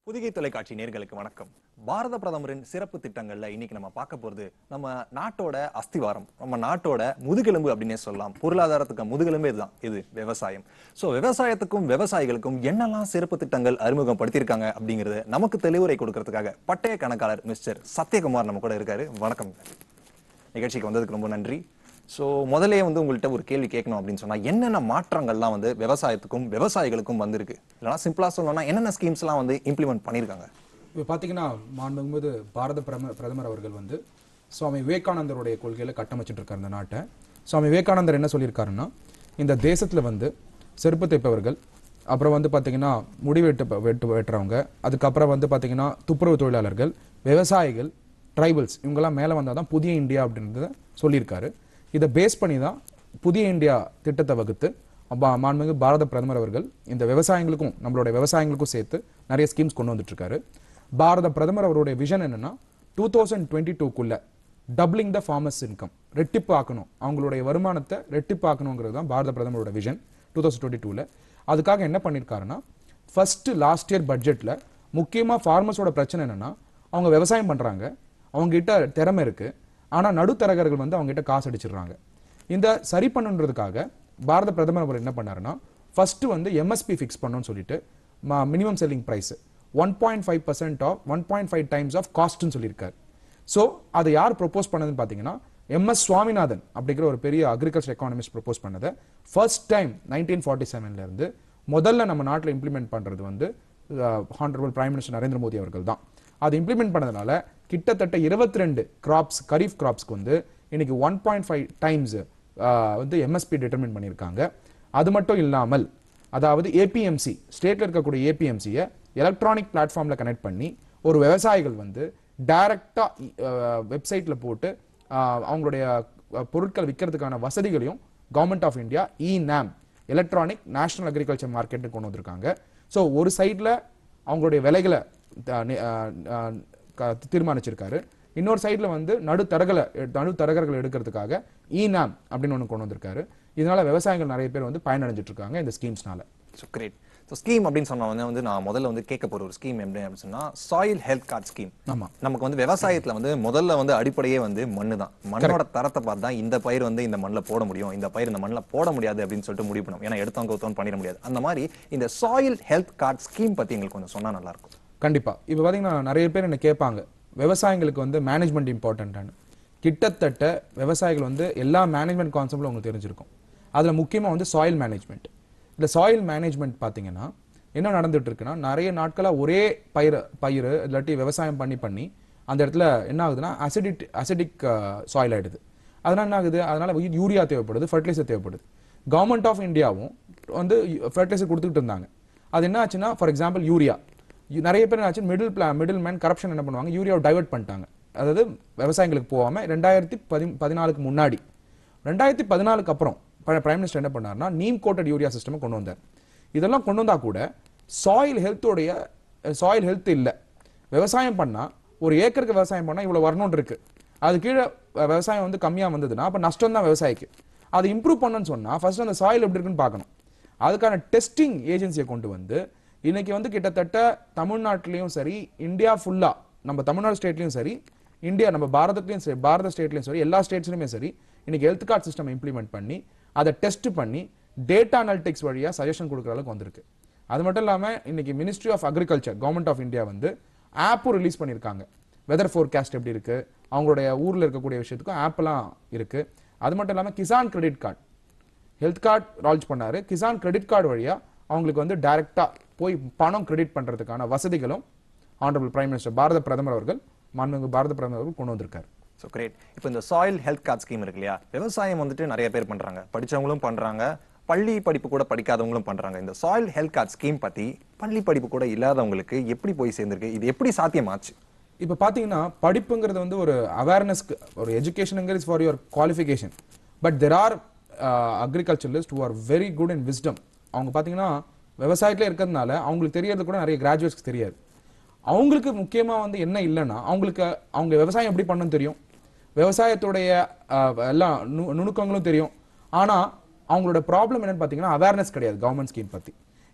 புதிகை தொலைக்காட்சி நேர்களுக்கு வணக்கம் பாரத பிரதமரின் சிறப்பு திட்டங்கள்ல இன்னைக்கு நம்ம பார்க்க போறது நம்ம நாட்டோட அஸ்திவாரம் நம்ம நாட்டோட முதுகெலும்பு அப்படின்னே சொல்லலாம் பொருளாதாரத்துக்கு முதுகெலும்பே இதுதான் இது விவசாயம் சோ விவசாயத்துக்கும் விவசாயிகளுக்கும் என்னெல்லாம் சிறப்பு திட்டங்கள் அறிமுகப்படுத்தியிருக்காங்க அப்படிங்கறது நமக்கு தெளிவுரை கொடுக்கறதுக்காக பட்டய கணக்காளர் மிஸ்டர் சத்யகுமார் நம்ம கூட இருக்காரு வணக்கம் நிகழ்ச்சிக்கு வந்ததுக்கு ரொம்ப நன்றி ஸோ முதல்ல வந்து உங்கள்கிட்ட ஒரு கேள்வி கேட்கணும் அப்படின்னு சொன்னா என்னென்ன மாற்றங்கள்லாம் வந்து விவசாயத்துக்கும் விவசாயிகளுக்கும் வந்திருக்கு இல்லைனா சிம்பிளா சொல்லணும்னா என்னென்ன ஸ்கீம்ஸ்லாம் வந்து இம்ப்ளிமெண்ட் பண்ணியிருக்காங்க இப்போ பார்த்தீங்கன்னா மாண்புமிகு பாரத பிரம பிரதமர் அவர்கள் வந்து சுவாமி விவேகானந்தருடைய கொள்கையில கட்டமைச்சிட்டு இருக்காரு இந்த நாட்டை சுவாமி விவேகானந்தர் என்ன சொல்லியிருக்காருன்னா இந்த தேசத்துல வந்து செருப்பு தைப்பவர்கள் அப்புறம் வந்து பார்த்தீங்கன்னா முடி வெட்டு வெட்டு வெட்டுறவங்க அதுக்கப்புறம் வந்து பார்த்தீங்கன்னா துப்புரவு தொழிலாளர்கள் விவசாயிகள் ட்ரைபல்ஸ் இவங்கெல்லாம் மேலே வந்தால் தான் புதிய இந்தியா அப்படின்றத சொல்லியிருக்காரு இதை பேஸ் பண்ணி தான் புதிய இந்தியா திட்டத்தை வகுத்து அப்ப மாண்புமிகு பாரத பிரதமர் அவர்கள் இந்த விவசாயிகளுக்கும் நம்மளுடைய விவசாயிகளுக்கும் சேர்த்து நிறைய ஸ்கீம்ஸ் கொண்டு வந்துட்டு இருக்காரு பாரத பிரதமர் அவருடைய விஷன் என்னன்னா டூ தௌசண்ட் டுவெண்ட்டி டூக்குள்ள டபுளிங் த ஃபார்மர்ஸ் இன்கம் ரெட்டிப்பு ஆக்கணும் அவங்களுடைய வருமானத்தை ரெட்டிப்பு ஆக்கணுங்கிறது தான் பாரத பிரதமரோட விஷன் டூ தௌசண்ட் டுவெண்ட்டி டூவில் அதுக்காக என்ன பண்ணியிருக்காருன்னா ஃபர்ஸ்ட் லாஸ்ட் இயர் பட்ஜெட்டில் முக்கியமாக ஃபார்மர்ஸோட பிரச்சனை என்னன்னா அவங்க விவசாயம் பண்ணுறாங்க அவங்க கிட்ட திறமை இருக்கு ஆனால் நடுத்தரகர்கள் வந்து அவங்க கிட்ட காசு அடிச்சிடுறாங்க இந்த சரி பண்ணுன்றதுக்காக பாரத பிரதமர் அவர் என்ன பண்ணாருன்னா ஃபர்ஸ்ட் வந்து எம்எஸ்பி ஃபிக்ஸ் பண்ணணும்னு சொல்லிட்டு minimum selling price one point five percent of one point five times of காஸ்ட்னு சொல்லியிருக்காரு ஸோ அதை யார் ப்ரொபோஸ் பண்ணதுன்னு பார்த்தீங்கன்னா எம்எஸ் சுவாமிநாதன் அப்படிங்கிற ஒரு பெரிய அக்ரிகல்ச்சர் எக்கானமிஸ்ட் ப்ரொபோஸ் பண்ணதை ஃபர்ஸ்ட் டைம் நைன்டீன் ஃபார்ட்டி செவன்ல இருந்து முதல்ல நம்ம நாட்டில் இம்ப்ளிமெண்ட் பண்றது வந்து honourable prime minister Narendra Modi அவர்கள் தான் அது இம்ப்ளிமெண்ட் பண்ணதுனால கிட்டத்தட்ட இருபத்தி ரெண்டு கிராப்ஸ் கரீஃப் கிராப்ஸ்க்கு வந்து இன்னைக்கு ஒன் பாயிண்ட் ஃபைவ் டைம்ஸ் வந்து எம்எஸ்பி டிட்டர்மின் பண்ணியிருக்காங்க அது மட்டும் இல்லாமல் அதாவது ஏபிஎம்சி ஸ்டேட்ல இருக்கக்கூடிய ஏபிஎம்சியை எலக்ட்ரானிக் பிளாட்ஃபார்ம்ல கனெக்ட் பண்ணி ஒரு விவசாயிகள் வந்து டைரக்டா வெப்சைட்ல போட்டு ஆஹ், அவங்களுடைய அஹ், பொருட்கள் விற்கிறதுக்கான வசதிகளையும் கவர்மெண்ட் ஆஃப் இந்தியா இ நாம் எலக்ட்ரானிக் நேஷனல் அக்ரிகல்ச்சர் மார்க்கெட்டு கொண்டு வந்திருக்காங்க ஸோ ஒரு சைடில் அவங்களுடைய விலைகளை த- நி- ஆஹ், ஆஹ், க- தீர்மானிச்சிருக்காரு இன்னொரு சைடில் வந்து நடுத்தரகளை நடுத்தரகர்கள் எடுக்கிறதுக்காக இ நாம் அப்படின்னு ஒன்று கொண்டு வந்திருக்காரு இதனால விவசாயிகள் நிறைய பேர் வந்து பயனடைஞ்சிட்டு இருக்காங்க இந்த ஸ்கீம்ஸ்னால ஸோ கிரேட் ஸோ ஸ்கீம் அப்படின்னு சொன்ன உடனே வந்து நான் முதல்ல வந்து கேட்க போற ஒரு ஸ்கீம் எப்படி அப்படின்னு சொன்னா சாயில் ஹெல்த் கார்டு ஸ்கீம் ஆமா. நமக்கு வந்து விவசாயத்துல வந்து முதல்ல வந்து அடிப்படையே வந்து மண்ணு தான் மண்ணோட தரத்தை பார்த்து தான் இந்த பயிர் வந்து இந்த மண்ணில் போட முடியும் இந்த பயிர் இந்த மண்ணில் போட முடியாது அப்படின்னு சொல்லிட்டு முடிவு பண்ணும் ஏன்னா எடுத்தவங்க கவுத்தவங்க பண்ணிட முடியாது அந்த மாதிரி இந்த சாயில் ஹெல்த் கார்டு ஸ்கீம் பத்தி எங்களுக்கு கொஞ்சம் சொன்னா நல்லா இருக்கும் கண்டிப்பா இப்போ பார்த்தீங்கன்னா நிறைய பேர் என்ன கேட்பாங்க விவசாயிகளுக்கு வந்து மேனேஜ்மெண்ட் இம்பார்ட்டன்ட்டானு கிட்டத்தட்ட விவசாயிகள் வந்து எல்லா மேனேஜ்மெண்ட் கான்செப்ட்ல உங்களுக்கு தெரிஞ்சிருக்கும் அதுல முக்கியமா வந்து சாயில் மேனேஜ்மெண்ட் இந்த சாயில் மேனேஜ்மெண்ட் பார்த்தீங்கன்னா என்ன நடந்துட்டு இருக்குன்னா நிறைய நாட்களா ஒரே பயிர் பயிர் இல்லாட்டி விவசாயம் பண்ணி பண்ணி அந்த இடத்துல என்ன ஆகுதுன்னா அசிடிக் அசிடிக் சாயில் ஆயிடுது அதனால என்ன ஆகுது அதனால யூரியா தேவைப்படுது ஃபர்டிலைசர் தேவைப்படுது கவர்மெண்ட் ஆஃப் இந்தியாவும் வந்து ஃபர்டிலைசர் கொடுத்துட்டு இருந்தாங்க அது என்ன ஆச்சுன்னா ஃபார் எக்ஸாம்பிள் யூரியா யு- நிறைய பேர் என்னாச்சு மிடில் பிளா மிடில் மேன் கரப்ஷன் என்ன பண்ணுவாங்க யூரியாவை டைவர்ட் பண்ணிட்டாங்க அதாவது விவசாயிகளுக்கு போகாம ரெண்டாயிரத்தி பதி பதினாலுக்கு முன்னாடி ரெண்டாயிரத்தி பதினாலுக்கு அப்புறம் பிரைம் மினிஸ்டர் என்ன பண்ணாருன்னா நீம் கோட்டட் யூரியா சிஸ்டம் கொண்டு வந்தார் இதெல்லாம் கொண்டு வந்தா கூட சாயில் ஹெல்த்தோடைய சாயில் ஹெல்த் இல்லை விவசாயம் பண்ணா ஒரு ஏக்கருக்கு விவசாயம் பண்ணா இவ்வளவு வரணும்னு இருக்கு அது கீழே அஹ், விவசாயம் வந்து கம்மியா வந்ததுன்னா அப்ப நஷ்டம் தான் விவசாயிக்கு அது இம்ப்ரூவ் பண்ணணும்னு சொன்னா ஃபர்ஸ்ட் அந்த சாயில் எப்படி இருக்குன்னு பார்க்கணும் அதுக்கான டெஸ்டிங் ஏஜென்சியை கொண்டு வந்து இன்னைக்கு வந்து கிட்டத்தட்ட தமிழ்நாட்டிலையும் சரி இந்தியா ஃபுல்லா நம்ம தமிழ்நாடு ஸ்டேட்லயும் சரி இந்தியா நம்ம பாரதத்துலயும் சரி பாரத ஸ்டேட்லயும் சரி எல்லா ஸ்டேட்ஸ்லயுமே சரி இன்னைக்கு ஹெல்த் கார்டு சிஸ்டம் இம்ப்ளிமெண்ட் பண்ணி அதை டெஸ்ட் பண்ணி டேட்டா அனாலிட்டிக்ஸ் வழியா சஜஷன் கொடுக்குற அளவுக்கு வந்திருக்கு அது மட்டும் இல்லாம இன்னைக்கு ministry of agriculture government of India வந்து ஆப்பும் ரிலீஸ் பண்ணியிருக்காங்க வெதர் ஃபோர்காஸ்ட் எப்படி இருக்கு அவங்களுடைய ஊர்ல இருக்கக்கூடிய விஷயத்துக்கும் ஆப்லாம் இருக்கு அது மட்டும் இல்லாம Kisan credit card health card launch பண்ணாரு கிசான் கிரெடிட் கார்டு வழியா அவங்களுக்கு வந்து டைரக்டா போய் பணம் கிரெடிட் பண்றதுக்கான வசதிகளும் ஆனரபிள் பிரைம் மினிஸ்டர் பாரத பிரதமர் அவர்கள் மாண்புமிகு பாரத பிரதமர் அவர்கள் கொண்டு வந்திருக்காரு ஸோ கிரேட் இப்போ இந்த சாயில் ஹெல்த் கார்டு ஸ்கீம் இருக்கு இல்லையா விவசாயம் வந்துட்டு நிறைய பேர் பண்றாங்க படிச்சவங்களும் பண்றாங்க பள்ளி படிப்பு கூட படிக்காதவங்களும் பண்றாங்க இந்த சாயில் ஹெல்த் கார்டு ஸ்கீம் பத்தி பள்ளி படிப்பு கூட இல்லாதவங்களுக்கு எப்படி போய் சேர்ந்திருக்கு இது எப்படி சாத்தியமாச்சு இப்போ பார்த்தீங்கன்னா படிப்புங்கிறது வந்து ஒரு அவேர்னஸ்க்கு ஒரு எஜுகேஷனுங்கிறது for your qualification but there are agriculturalist who are very good in wisdom அவங்க பார்த்தீங்கன்னா விவசாயத்துல இருக்கிறதுனால அவங்களுக்கு தெரியறது கூட நிறைய கிராஜுவேட்ஸ்க்கு தெரியாது அவங்களுக்கு முக்கியமா வந்து என்ன இல்லைன்னா அவங்களுக்கு அவங்க விவசாயம் எப்படி பண்ணணும்னு தெரியும் விவசாயத்துடைய ஆஹ், எல்லா நு- நுணுக்கங்களும் தெரியும் ஆனா அவங்களோட ப்ராப்ளம் என்னன்னு பார்த்தீங்கன்னா அவேர்னஸ் கிடையாது கவர்மெண்ட் ஸ்கீம் பத்தி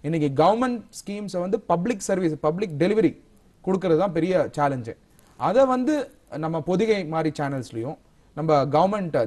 இன்னைக்கு கவர்மெண்ட் ஸ்கீம்ஸை வந்து பப்ளிக் சர்வீஸ் பப்ளிக் டெலிவரி கொடுக்கறது தான் பெரிய சேலஞ்சு அதை வந்து நம்ம பொதிகை மாதிரி சேனல்ஸ்லையும் நம்ம கவர்மெண்ட்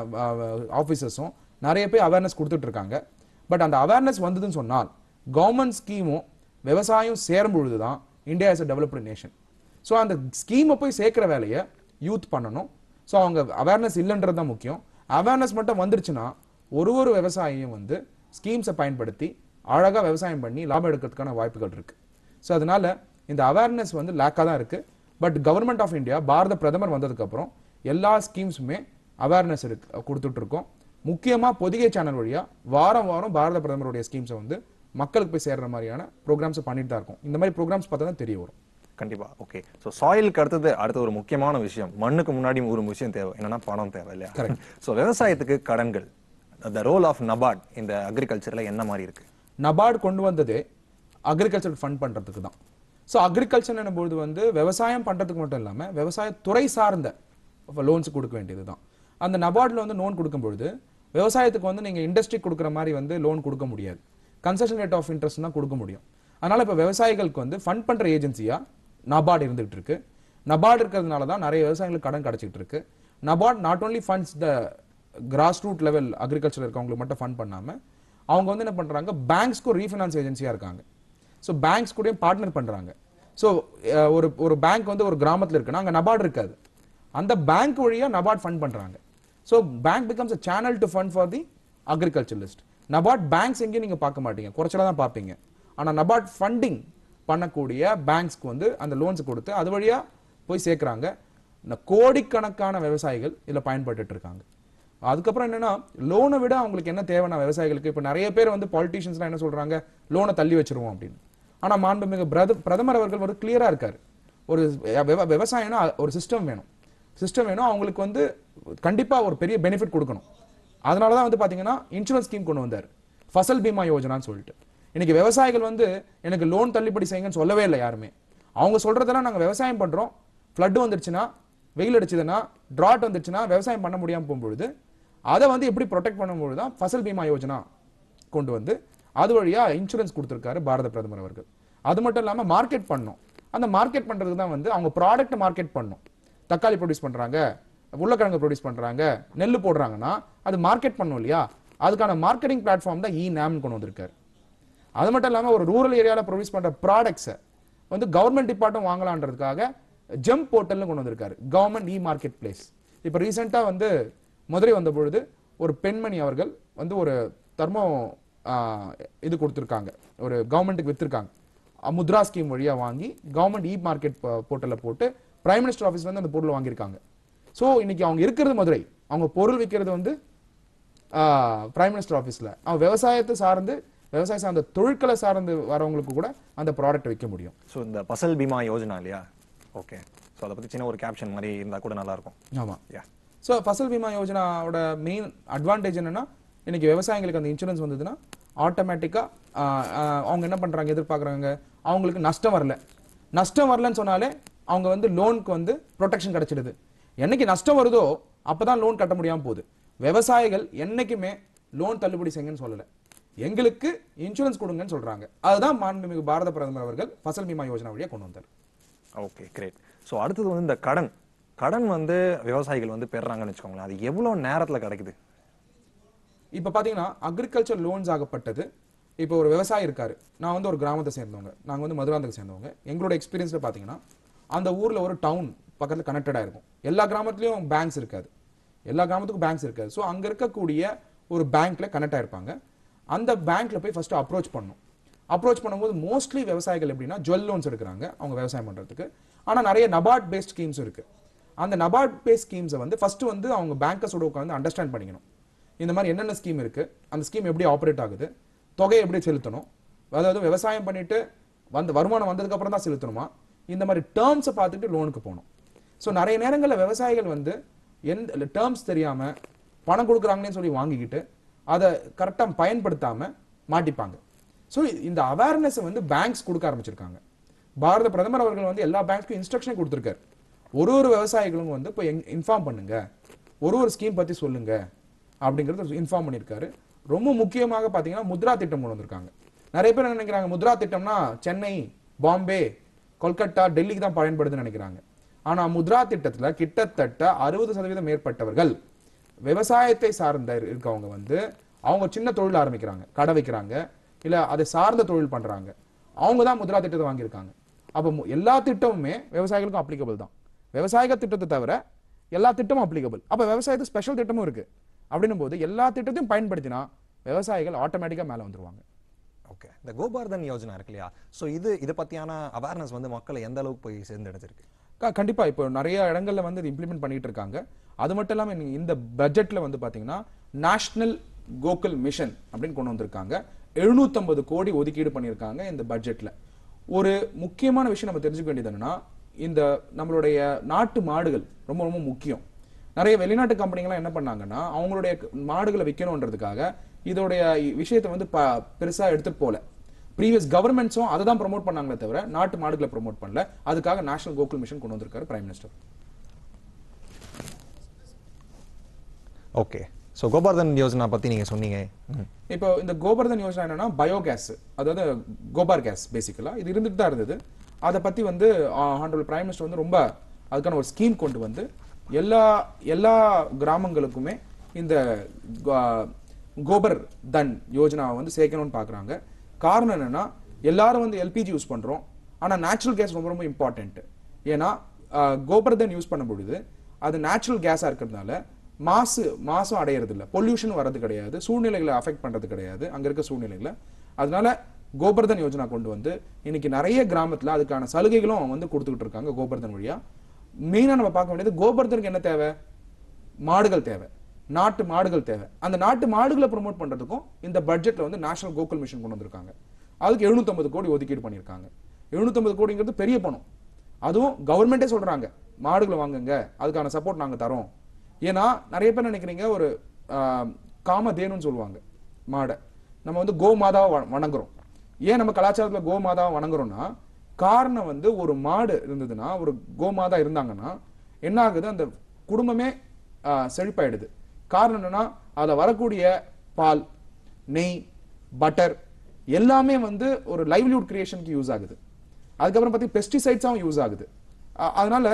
ஆஃபீஸர்ஸும் நிறைய பேர் அவேர்னஸ் கொடுத்துட்டு இருக்காங்க பட் அந்த அவேர்னஸ் வந்ததுன்னு சொன்னால் கவர்மெண்ட் ஸ்கீமும் விவசாயம் சேரும் பொழுது தான் India is a developed nation so அந்த ஸ்கீமை போய் சேர்க்குற வேலையை யூத் பண்ணணும் ஸோ அவங்க அவேர்னஸ் இல்லைன்றது தான் முக்கியம் அவேர்னஸ் மட்டும் வந்துருச்சுன்னா ஒரு ஒரு விவசாயியும் வந்து ஸ்கீம்ஸை பயன்படுத்தி அழகாக விவசாயம் பண்ணி லாபம் எடுக்கிறதுக்கான வாய்ப்புகள் இருக்கு ஸோ அதனால இந்த அவேர்னஸ் வந்து லேக்காக தான் இருக்கு but government of India Bharat பிரதமர் வந்ததுக்கப்புறம் எல்லா ஸ்கீம்ஸுமே அவேர்னஸ் இருக்கு கொடுத்துட்டு இருக்கோம் முக்கியமா பொதிகை சேனல் வழியா வாரம் வாரம் பாரத பிரதமருடைய ஸ்கீம்ஸை வந்து மக்களுக்கு போய் சேர்ற மாதிரியான ப்ரோக்ராம்ஸை பண்ணிட்டு தான் இருக்கோம் இந்த மாதிரி ப்ரோக்ராம்ஸ் பார்த்தா தான் தெரிய வரும் கண்டிப்பா ஓகே ஸோ சாயிலுக்கு அடுத்தது அடுத்த ஒரு முக்கியமான விஷயம் மண்ணுக்கு முன்னாடி ஒரு விஷயம் தேவை என்னன்னா பணம் தேவை இல்லையா ஸோ விவசாயத்துக்கு கடன்கள் த ரோல் ஆஃப் நபார்ட் இந்த அக்ரிகல்ச்சர்ல என்ன மாதிரி இருக்கு நபார்டு கொண்டு வந்ததே அக்ரிகல்ச்சர் ஃபண்ட் பண்றதுக்கு தான் ஸோ அக்ரிகல்ச்சர் என்னும்போது வந்து விவசாயம் பண்றதுக்கு மட்டும் இல்லாம விவசாய துறை சார்ந்த லோன்ஸ் கொடுக்க வேண்டியது தான் அந்த நபார்டில் வந்து லோன் கொடுக்கும் பொழுது விவசாயத்துக்கு வந்து நீங்க இண்டஸ்ட்ரி கொடுக்குற மாதிரி வந்து லோன் கொடுக்க முடியாது கன்செஷன் ரேட் ஆஃப் இன்ட்ரெஸ்ட் தான் கொடுக்க முடியும் அதனால இப்போ விவசாயிகளுக்கு வந்து ஃபண்ட் பண்ற ஏஜென்சியா நபார்டு இருந்துகிட்டு இருக்கு நபார்டு இருக்கிறதுனால தான் நிறைய விவசாயிகளுக்கு கடன் கிடைச்சிட்டு இருக்கு NABARD not only funds the grass root level agriculture இருக்கவங்களுக்கு மட்டும் ஃபண்ட் பண்ணாம அவங்க வந்து என்ன பண்றாங்க பேங்க்ஸ்க்கு ரீஃபினான்ஸ் ஏஜென்சியா இருக்காங்க ஸோ பேங்க்ஸ் கூடயும் பார்ட்னர் பண்றாங்க ஸோ ஒரு ஒரு பேங்க் வந்து ஒரு கிராமத்துல இருக்குன்னா அங்க நபார்டு இருக்காது அந்த பேங்க் வழியா நபார்ட் ஃபண்ட் பண்றாங்க so bank becomes a channel to fund for the agriculturalist NABARD banks எங்கேயும் நீங்க பார்க்க மாட்டீங்க குறைச்சலா தான் பார்ப்பீங்க ஆனா நபார்ட் ஃபண்டிங் பண்ணக்கூடிய பேங்க்ஸ்க்கு வந்து அந்த லோன்ஸ் கொடுத்து அது வழியா போய் சேர்க்கறாங்க இந்த கோடிக்கணக்கான விவசாயிகள் இதுல பயன்பட்டுட்டு இருக்காங்க அதுக்கப்புறம் என்னன்னா லோனை விட அவங்களுக்கு என்ன தேவைன்னா விவசாயிகளுக்கு இப்போ நிறைய பேர் வந்து பாலிட்டிஷியன்ஸ்லாம் என்ன சொல்றாங்க லோனை தள்ளி வச்சிருவோம் அப்படின்னு ஆனா மாண்புமிகு பிரத- பிரதமர் அவர்கள் ஒரு கிளியரா இருக்காரு ஒரு விவ- விவசாயம்னா ஒரு சிஸ்டம் வேணும் சிஸ்டம் வேணும் அவங்களுக்கு வந்து கண்டிப்பா ஒரு பெரிய பெனிஃபிட் கொடுக்கணும் அதனால தான் வந்து பாத்தீங்கன்னா இன்சூரன்ஸ் ஸ்கீம் கொண்டு வந்தார் ஃபசல் பீமா யோஜனான்னு சொல்லிட்டு இன்னைக்கு விவசாயிகள் வந்து எனக்கு லோன் தள்ளுபடி செய்யுங்கன்னு சொல்லவே இல்லை யாருமே அவங்க சொல்றதெல்லாம் நாங்க விவசாயம் பண்றோம் ஃப்ளட் வந்துருச்சுன்னா வெயில் அடிச்சதுன்னா drought வந்துருச்சுன்னா விவசாயம் பண்ண முடியாம போகும்பொழுது அதை வந்து எப்படி ப்ரொடெக்ட் பண்ணும்பொழுது தான் ஃபசல் பீமா யோஜனா கொண்டு வந்து அது வழியா இன்சூரன்ஸ் கொடுத்திருக்காரு பாரத பிரதமர் அவர்கள் அது மட்டும் இல்லாம மார்க்கெட் பண்ணோம் அந்த மார்க்கெட் பண்றதுக்கு தான் வந்து அவங்க ப்ராடக்ட் மார்க்கெட் பண்ணோம் தக்காளி ப்ரொடியூஸ் பண்றாங்க உருளைக்கிழங்கு ப்ரொடியூஸ் பண்றாங்க நெல் போடுறாங்கன்னா அது மார்க்கெட் பண்ணும் இல்லையா அதுக்கான மார்க்கெட்டிங் பிளாட்ஃபார்ம் தான் இ நேம் கொண்டு வந்திருக்காரு அது மட்டும் இல்லாம ஒரு ரூரல் ஏரியால ப்ரொடியூஸ் பண்ற ப்ராடக்ட்ஸை வந்து கவர்மெண்ட் டிபார்ட்மெண்ட் வாங்கலான்றதுக்காக ஜெம் போர்ட்டல்னு கொண்டு வந்திருக்காரு கவர்மெண்ட் இ மார்க்கெட் பிளேஸ் இப்போ ரீசெண்டா வந்து மதுரை வந்த பொழுது ஒரு பெண்மணி அவர்கள் வந்து ஒரு தர்மோ ஆஹ், இது கொடுத்துருக்காங்க ஒரு கவர்மெண்ட்டுக்கு வித்திருக்காங்க அஹ், முத்ரா ஸ்கீம் வழியா வாங்கி கவர்மெண்ட் இ மார்க்கெட் போர்ட்டலில் போட்டு பிரைம் மினிஸ்டர் ஆஃபீஸ்ல இருந்து அந்த பொருள் வாங்கியிருக்காங்க ஸோ இன்னைக்கு அவங்க இருக்கிறது மதுரை அவங்க பொருள் விற்கிறது வந்து பிரைம் மினிஸ்டர் ஆஃபீஸில் அவன் விவசாயத்தை சார்ந்து விவசாயம் சார்ந்த தொழிற்களை சார்ந்து வரவங்களுக்கு கூட அந்த ப்ராடக்ட் விற்க முடியும் ஸோ இந்த பசல் பீமா யோஜனா இல்லையா ஓகே ஸோ அதை பத்தி சின்ன ஒரு கேப்ஷன் மாதிரி இருந்தா கூட நல்லா இருக்கும் ஆமாம் யா ஸோ ஃபசல் பீமா யோஜனாவோட மெயின் அட்வான்டேஜ் என்னன்னா இன்னைக்கு விவசாயிகளுக்கு அந்த இன்சூரன்ஸ் வந்ததுன்னா ஆட்டோமேட்டிக்காக அவங்க என்ன பண்றாங்க எதிர்பார்க்குறாங்க அவங்களுக்கு நஷ்டம் வரல நஷ்டம் வரலன்னு சொன்னாலே அவங்க வந்து லோனுக்கு வந்து ப்ரொடெக்ஷன் கிடைச்சிடுது என்னைக்கு நஷ்டம் வருதோ அப்பதான் லோன் கட்ட முடியாம போகுது விவசாயிகள் என்னைக்குமே லோன் தள்ளுபடி செய்யுங்கன்னு சொல்லல எங்களுக்கு இன்சூரன்ஸ் கொடுங்கன்னு சொல்றாங்க அதுதான் மாண்புமிகு பாரத பிரதமர் அவர்கள் ஃபசல் பீமா யோஜனா வழியா கொண்டு வந்தார் ஓகே கிரேட் ஸோ அடுத்தது வந்து இந்த கடன் கடன் வந்து விவசாயிகள் வந்து பெறுறாங்கன்னு வச்சுக்கோங்களேன் அது எவ்வளவு நேரத்துல கிடைக்குது இப்போ பார்த்தீங்கன்னா அக்ரிகல்ச்சர் லோன்ஸ் ஆகப்பட்டது இப்போ ஒரு விவசாயி இருக்காரு நான் வந்து ஒரு கிராமத்தை சேர்ந்தவங்க நாங்கள் வந்து மதுராந்தகம் சேர்ந்தவங்க எங்களோட எக்ஸ்பீரியன்ஸில் பார்த்தீங்கன்னா அந்த ஊரில் ஒரு டவுன் பக்கத்தில் கனெக்டடாக இருக்கும் எல்லா கிராமத்துலேயும் பேங்க்ஸ் இருக்காது எல்லா கிராமத்துக்கும் பேங்க்ஸ் இருக்காது ஸோ அங்கே இருக்கக்கூடிய ஒரு பேங்க்ல கனெக்ட் ஆயிருப்பாங்க அந்த பேங்க்ல போய் ஃபர்ஸ்ட் அப்ரோச் பண்ணணும் அப்ரோச் பண்ணும்போது மோஸ்ட்லி விவசாயிகள் எப்படின்னா ஜுவல் லோன்ஸ் எடுக்கிறாங்க அவங்க விவசாயம் பண்றதுக்கு ஆனா நிறைய நபார்ட் பேஸ்ட் ஸ்கீம்ஸ் இருக்கு அந்த நபார்ட் பேஸ்ட் ஸ்கீம்ஸை வந்து ஃபர்ஸ்ட் வந்து அவங்க பேங்கர்ஸோட உட்காந்து அண்டர்ஸ்டாண்ட் பண்ணிக்கணும் இந்த மாதிரி என்னென்ன ஸ்கீம் இருக்கு அந்த ஸ்கீம் எப்படி ஆப்ரேட் ஆகுது தொகையை எப்படி செலுத்தணும் அதாவது விவசாயம் பண்ணிட்டு வந்து வருமானம் வந்ததுக்கு அப்புறம் தான் செலுத்தணுமா இந்த மாதிரி டேர்ம்ஸை பார்த்துட்டு லோனுக்கு போகணும் ஸோ நிறைய நேரங்களில் விவசாயிகள் வந்து எந்த டேர்ம்ஸ் தெரியாம பணம் கொடுக்குறாங்கன்னு சொல்லி வாங்கிக்கிட்டு அதை கரெக்டாக பயன்படுத்தாம மாட்டிப்பாங்க ஸோ இந்த அவேர்னஸை வந்து பேங்க்ஸ் கொடுக்க ஆரம்பிச்சிருக்காங்க பாரத பிரதமர் அவர்கள் வந்து எல்லா பேங்க்ஸ்க்கும் இன்ஸ்ட்ரக்ஷன் கொடுத்துருக்காரு ஒரு ஒரு விவசாயிகளும் வந்து இப்போ இன்ஃபார்ம் பண்ணுங்க ஒரு ஒரு ஸ்கீம் பத்தி சொல்லுங்க அப்படிங்கறத இன்ஃபார்ம் பண்ணியிருக்காரு ரொம்ப முக்கியமாக பார்த்தீங்கன்னா முத்ரா திட்டம் கொண்டு வந்திருக்காங்க நிறைய பேர் என்ன நினைக்கிறாங்க முத்ரா திட்டம்னா சென்னை பாம்பே கொல்கத்தா டெல்லிக்கு தான் பயன்படுதுன்னு நினைக்கிறாங்க ஆனா முத்ரா திட்டத்துல கிட்டத்தட்ட அறுபது சதவீதம் மேற்பட்டவர்கள் விவசாயத்தை சார்ந்த இருக்கவங்க வந்து அவங்க சின்ன தொழில் ஆரம்பிக்கிறாங்க கடை வைக்கிறாங்க இல்ல அதை சார்ந்த தொழில் பண்றாங்க அவங்க தான் முத்ரா திட்டத்தை வாங்கியிருக்காங்க அப்போ மு- எல்லா திட்டமுமே விவசாயிகளுக்கும் அப்ளிகபிள் தான் விவசாயிக திட்டத்தை தவிர எல்லா திட்டமும் அப்ளிகபிள் அப்ப விவசாயத்துக்கு ஸ்பெஷல் திட்டமும் இருக்கு அப்படின்னும் போது எல்லா திட்டத்தையும் பயன்படுத்தினா விவசாயிகள் ஆட்டோமேட்டிக்கா மேல வந்துருவாங்க ஓகே இந்த கோபார்தன் யோஜனா இருக்கு இல்லையா ஸோ இது இதை பத்தியான அவேர்னஸ் வந்து மக்களை எந்த அளவுக்கு போய் சேர்ந்தடைஞ்சிருக்கு க- கண்டிப்பா இப்போ நிறைய இடங்கள்ல வந்து இது இம்ப்ளிமெண்ட் பண்ணிட்டு இருக்காங்க அது மட்டும் இல்லாம நீங்க இந்த பட்ஜெட்ல வந்து பாத்தீங்கன்னா நேஷனல் கோகுல் மிஷன் அப்படின்னு கொண்டு வந்திருக்காங்க 750 கோடி ஒதுக்கீடு பண்ணியிருக்காங்க இந்த பட்ஜெட்ல ஒரு முக்கியமான விஷயம் நம்ம தெரிஞ்சுக்க வேண்டியது என்னன்னா இந்த நம்மளுடைய நாட்டு மாடுகள் ரொம்ப ரொம்ப முக்கியம் நிறைய வெளிநாட்டு கம்பெனிகள்லாம் என்ன பண்ணாங்கன்னா அவங்களுடைய மாடுகளை விற்கணுன்றதுக்காக இதோடைய விஷயத்தை வந்து ப- பெருசா எடுத்துட்டு போல ப்ரீவியஸ் கவர்மெண்ட்ஸும் அதை தான் ப்ரோமோட் பண்ணாங்களே தவிர நாட்டு மாடுகளை ப்ரோமோட் பண்ணல அதுக்காக நேஷனல் கோகுல் மிஷன் கொண்டு வந்திருக்காரு prime minister okay so Gobardhan Yojana பத்தி நீங்க சொன்னீங்க ம். இப்போ இந்த கோபர்தன் யோஜனா என்னன்னா பயோகேஸ் அதாவது கோபார் கேஸ் பேசிக்கலா இது இருந்துட்டு தான் இருந்தது அதை பத்தி வந்து ஹாண்டபிள் பிரைம் மினிஸ்டர் வந்து ரொம்ப அதுக்கான ஒரு ஸ்கீம் கொண்டு வந்து எல்லா எல்லா கிராமங்களுக்குமே இந்த கோ- கோபர் தன் யோஜனாவை வந்து சேர்க்கணும்னு பார்க்கறாங்க காரணம் என்னன்னா எல்லாரும் வந்து எல்பிஜி யூஸ் பண்றோம் ஆனா நேச்சுரல் கேஸ் ரொம்ப ரொம்ப இம்பார்ட்டன்ட் ஏன்னா ஆஹ், கோபர்தன் யூஸ் பண்ணும் பொழுது அது நேச்சுரல் கேஸா இருக்கிறதுனால மாசு மாசும் அடையிறது இல்ல பொல்யூஷன் வரது கிடையாது சூழ்நிலைகளை அஃபெக்ட் பண்றது கிடையாது அங்க இருக்க சூழ்நிலைகளை அதனால கோபர்தன் யோஜனா கொண்டு வந்து இன்னைக்கு நிறைய கிராமத்துல அதுக்கான சலுகைகளும் வந்து கொடுத்துக்கிட்டு இருக்காங்க கோபர்தன் வழியா மெயினா நம்ம பார்க்க வேண்டியது கோபர்தனுக்கு என்ன தேவை மாடுகள் தேவை நாட்டு மாடுகள் தேவை அந்த நாட்டு மாடுகளை ப்ரோமோட் பண்றதுக்கும் இந்த பட்ஜெட்ல வந்து நேஷனல் கோகுல் மிஷன் கொண்டு வந்திருக்காங்க அதுக்கு 750 கோடி ஒதுக்கீடு பண்ணியிருக்காங்க 750 கோடிங்கிறது பெரிய பணம் அதுவும் கவர்மெண்டே சொல்றாங்க மாடுகளை வாங்குங்க அதுக்கான சப்போர்ட் நாங்க தரோம் ஏன்னா நிறைய பேர் நினைக்கிறீங்க ஒரு ஆஹ், காமதேனுன்னு சொல்லுவாங்க மாடை நம்ம வந்து கோ மாதாவை வ- வணங்குறோம் ஏன் நம்ம கலாச்சாரத்துல கோ மாதாவை வணங்குறோம்னா காரணம் வந்து ஒரு மாடு இருந்ததுன்னா ஒரு கோமாதா இருந்தாங்கன்னா என்ன ஆகுது அந்த குடும்பமே ஆஹ், செழிப்பாயிடுது காரணம் என்னன்னா அதுல வரக்கூடிய பால் நெய் பட்டர் எல்லாமே வந்து ஒரு லைவ்லிஹுட் கிரியேஷனுக்கு யூஸ் ஆகுது அதுக்கப்புறம் பார்த்தீங்கன்னா பெஸ்டிசைட்ஸாகவும் யூஸ் ஆகுது அ- அதனால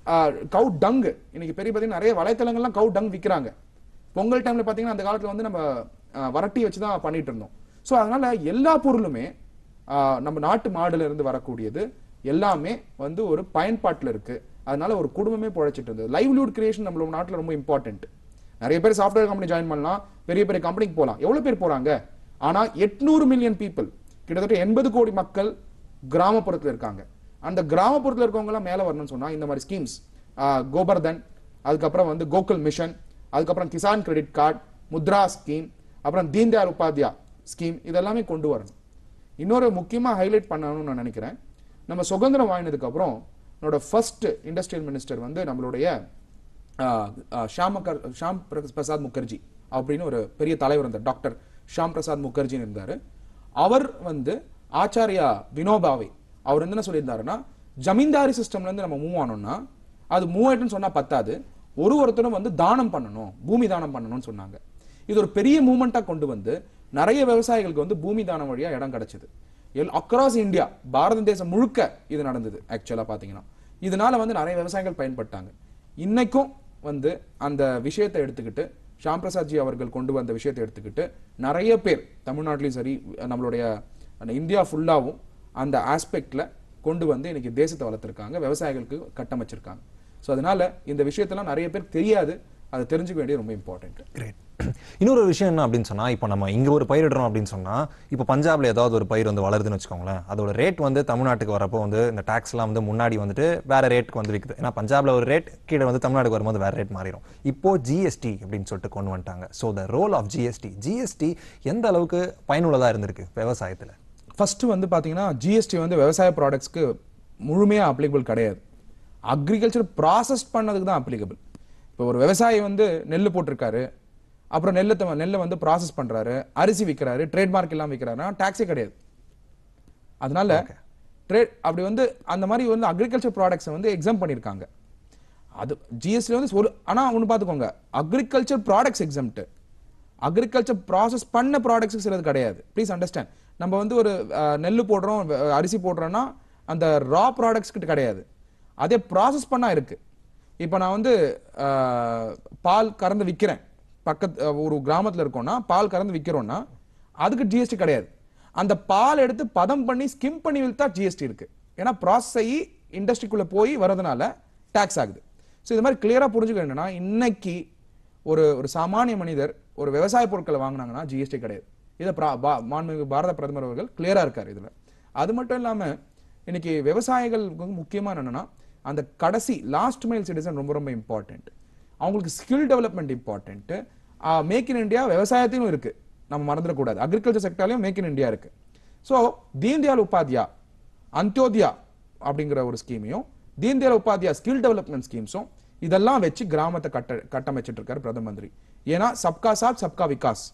கவு டங் இன்னைக்கு பெரிய பார்த்தீங்கன்னா நிறைய வலைத்தளங்கள்லாம் கவு டங் விற்கிறாங்க பொங்கல் டைம்ல பார்த்தீங்கன்னா அந்த காலத்துல வந்து நம்ம அஹ், வரட்டி வச்சு தான் பண்ணிட்டு இருந்தோம் ஸோ அதனால எல்லா பொருளுமே அஹ், நம்ம நாட்டு மாடுல இருந்து வரக்கூடியது எல்லாமே வந்து ஒரு பயன்பாட்டுல இருக்கு அதனால ஒரு குடும்பமே பொழைச்சிட்டு இருந்தது லைவ்லிஹுட் கிரியேஷன் நம்மளோட நாட்டுல ரொம்ப இம்பார்ட்டன்ட் நிறைய பேர் சாஃப்ட்வேர் கம்பெனி ஜாயின் பண்ணலாம் பெரிய பெரிய கம்பெனிக்கு போகலாம் எவ்வளவு பேர் போறாங்க ஆனா எட்நூறு மில்லியன் பீப்புள் கிட்டத்தட்ட எண்பது கோடி மக்கள் கிராமப்புறத்துல இருக்காங்க அந்த கிராமப்புறத்துல இருக்கவங்க எல்லாம் மேல வரணும்னு சொன்னா இந்த மாதிரி ஸ்கீம்ஸ் கோபர்தன் அதுக்கப்புறம் வந்து கோகுல் மிஷன் அதுக்கப்புறம் Kisan credit card Mudra scheme அப்புறம் தீன்தயாள் உபாத்யா ஸ்கீம் இதெல்லாமே கொண்டு வரணும் இன்னொரு முக்கியமா ஹைலைட் பண்ணணும்னு நான் நினைக்கிறேன் நம்ம சுதந்திரம் வாங்கினதுக்கு அப்புறம் என்னோட ஃபர்ஸ்ட் இண்டஸ்ட்ரியல் மினிஸ்டர் வந்து நம்மளுடைய ஆஹ், ஆஹ், ஷாம் அக்கர் ஷாம் பிர- பிரசாத் முகர்ஜி அப்படின்னு ஒரு பெரிய தலைவர் இருந்தார் டாக்டர் ஷாம் பிரசாத் முகர்ஜின்னு இருந்தாரு அவர் வந்து ஆச்சாரியா வினோபாவை அவர் வந்து என்ன சொல்லியிருந்தாருன்னா ஜமீன்தாரி சிஸ்டம்ல இருந்து நம்ம மூவ் ஆனோம்னா அது மூவ் ஆயிட்டுன்னு சொன்னா பத்தாது ஒரு ஒருத்தரும் வந்து தானம் பண்ணணும் பூமி தானம் பண்ணணும்னு சொன்னாங்க இது ஒரு பெரிய மூமெண்டா கொண்டு வந்து நிறைய விவசாயிகளுக்கு வந்து பூமி தானம் வழியா இடம் கிடைச்சது எல் அக்ராஸ் இந்தியா பாரத தேசம் முழுக்க இது நடந்தது ஆக்சுவலா பாத்தீங்கன்னா இதனால வந்து நிறைய விவசாயிகள் பயன்பட்டாங்க இன்னைக்கும் வந்து அந்த விஷயத்தை எடுத்துக்கிட்டு ஷாம் பிரசாத் ஜி அவர்கள் கொண்டு வந்த விஷயத்தை எடுத்துக்கிட்டு நிறைய பேர் தமிழ்நாட்டிலையும் சரி நம்மளுடைய அந்த இந்தியா ஃபுல்லாவும் அந்த ஆஸ்பெக்ட்ல கொண்டு வந்து இன்னைக்கு தேசத்தை வளர்த்துருக்காங்க விவசாயிகளுக்கு கட்டமைச்சிருக்காங்க ஸோ அதனால இந்த விஷயத்தெல்லாம் நிறைய பேர் தெரியாது அதை தெரிஞ்சுக்க வேண்டியது ரொம்ப இம்பார்ட்டன்ட் கிரேட் இன்னொரு விஷயம் என்ன அப்படின்னு சொன்னா இப்போ நம்ம இங்க ஒரு பயிரிடுறோம் அப்படின்னு சொன்னா இப்போ பஞ்சாப்ல ஏதாவது ஒரு பயிர் வந்து வளருதுன்னு வச்சுக்கோங்களேன் அதோட ரேட் வந்து தமிழ்நாட்டுக்கு வரப்போ வந்து இந்த டாக்ஸ் எல்லாம் வந்து முன்னாடி வந்துட்டு வேற ரேட்டுக்கு வந்து விற்குது ஏன்னா பஞ்சாப்ல ஒரு ரேட் கீழே வந்து தமிழ்நாட்டுக்கு வரும்போது வேற ரேட் மாறிடும் இப்போ ஜிஎஸ்டி அப்படின்னு சொல்லிட்டு கொண்டு வந்துட்டாங்க so the role of GST GST எந்த அளவுக்கு பயனுள்ளதா இருந்திருக்கு விவசாயத்துல ஃபர்ஸ்ட் வந்து பாத்தீங்கன்னா ஜிஎஸ்டி வந்து விவசாய ப்ராடக்ட்ஸ்க்கு முழுமையா அப்ளிகபிள் கிடையாது அக்ரிகல்ச்சர் ப்ராசஸ் பண்ணதுக்கு தான் அப்ளிகபிள் இப்போ ஒரு விவசாயி வந்து நெல் போட்டிருக்காரு அப்புறம் நெல்லை த- நெல்லை வந்து ப்ராசஸ் பண்றாரு அரிசி விற்கிறாரு ட்ரேட்மார்க் எல்லாம் விற்கிறாருன்னா டாக்ஸே கிடையாது அதனால ட்ரேட் அப்படி வந்து அந்த மாதிரி வந்து அக்ரிகல்ச்சர் ப்ராடக்ட்ஸை வந்து எக்ஸாம் பண்ணியிருக்காங்க அது ஜிஎஸ்டி வந்து ஒரு ஆனா ஒன்று பார்த்துக்கோங்க agriculture products exempt agriculture process பண்ண ப்ராடக்ட்ஸுக்கு சிலது கிடையாது ப்ளீஸ் அண்டர்ஸ்டாண்ட் நம்ம வந்து ஒரு அஹ், நெல்லு போடுறோம் வ- அரிசி போடுறோம்னா அந்த ரா ப்ராடக்ட்ஸ் கிட்ட கிடையாது அதே ப்ராசஸ் பண்ணா இருக்கு இப்போ நான் வந்து அஹ், பால் கறந்து விற்கிறேன் பக்கத்து அஹ், ஒரு கிராமத்துல இருக்கோம்னா பால் கறந்து விற்கிறோம்னா அதுக்கு ஜிஎஸ்டி கிடையாது அந்த பால் எடுத்து பதம் பண்ணி ஸ்கிம் பண்ணி வித்தா ஜிஎஸ்டி இருக்கு ஏன்னா ப்ராசஸ் ஆகி இண்டஸ்ட்ரிக்குள்ள போய் வரதுனால டேக்ஸ் ஆகுது ஸோ இது மாதிரி கிளியரா புரிஞ்சுக்க என்னன்னா இன்னைக்கு ஒரு ஒரு சாமானிய மனிதர் ஒரு விவசாய பொருட்களை வாங்குனாங்கன்னா ஜிஎஸ்டி கிடையாது இதை பிரா- பா- மாண்புமிகு பாரத பிரதமர் அவர்கள் கிளியரா இருக்காரு இதுல அது மட்டும் இல்லாம இன்னைக்கு விவசாயிகளுக்கு வந்து முக்கியமா என்னன்னா அந்த கடைசி லாஸ்ட் மைல் சிட்டிசன் ரொம்ப ரொம்ப இம்பார்ட்டன்ட் அவங்களுக்கு skill development important make in India விவசாயத்திலும் இருக்கு நம்ம மறந்துடக்கூடாது அக்ரிகல்ச்சர் செக்டர்லயும் மேக் இன் இந்தியா இருக்கு ஸோ தீன்தயாள் உபாத்யா அந்தியோதயா அப்படிங்கிற ஒரு ஸ்கீமையும் தீன்தயாள் உபாத்யா ஸ்கில் டெவலப்மெண்ட் ஸ்கீம்ஸும் இதெல்லாம் வச்சு கிராமத்தை கட்ட கட்டமைச்சிட்டு இருக்காரு பிரதம மந்திரி ஏன்னா சப்கா சாத் சப்கா விகாஸ்